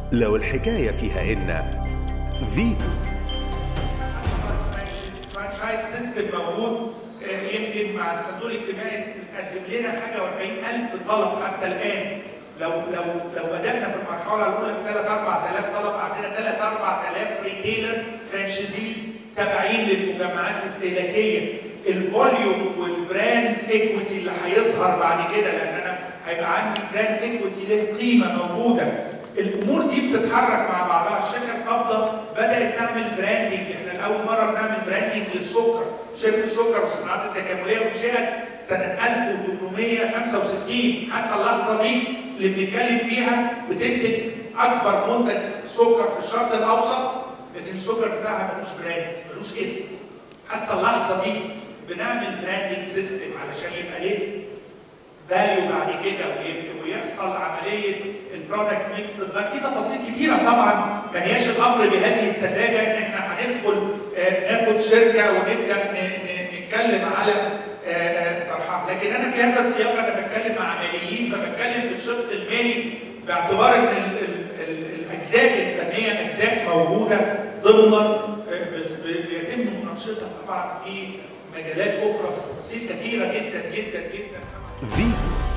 لو الحكاية فيها إن فيتو فرانشايز سيستم موجود آه، يمكن مع الصندوق الاجتماعي بتقدم لنا حاجه و40 الف طلب حتى الان لو لو لو بدانا في المرحله الاولى ب 3 4000 طلب عندنا 3 4000 ريتيلر فرانشيزيز تابعين للمجمعات الاستهلاكيه الفوليوم والبراند ايكويتي اللي هيظهر بعد كده لان انا هيبقى عندي براند ايكويتي له قيمه موجوده الامور دي بتتحرك مع بعضها الشركه القابضه بدات تعمل براندنج احنا لاول مره بنعمل براندنج للسكر شركه السكر والصناعات التكامليه انشئت سنه 1865 حتى اللحظه دي اللي بنتكلم فيها بتنتج اكبر منتج سكر في الشرق الاوسط لكن السكر بتاعها ملوش براند ملوش اسم حتى اللحظه دي بنعمل براندنج سيستم علشان يبقى ليه فاليو بعد كده ويبقى- ويحصل عمليه البرودكت ميكس تتغير في تفاصيل كتيره طبعا ما هياش الامر بهذه السذاجه ان احنا هندخل آه، ناخد شركه ونبدا ن- ن- نتكلم على آه، آه، طرحها لكن انا في هذا السياق انا بتكلم مع عمليين فبتكلم في الشق المالي باعتبار ان ال- ال- ال- الاجزاء الفنيه اجزاء موجوده ضمن آه، ب- ب- بيتم مناقشتها طبعا في مجالات اخرى تفاصيل كثيره جدا جدا جدا فيتو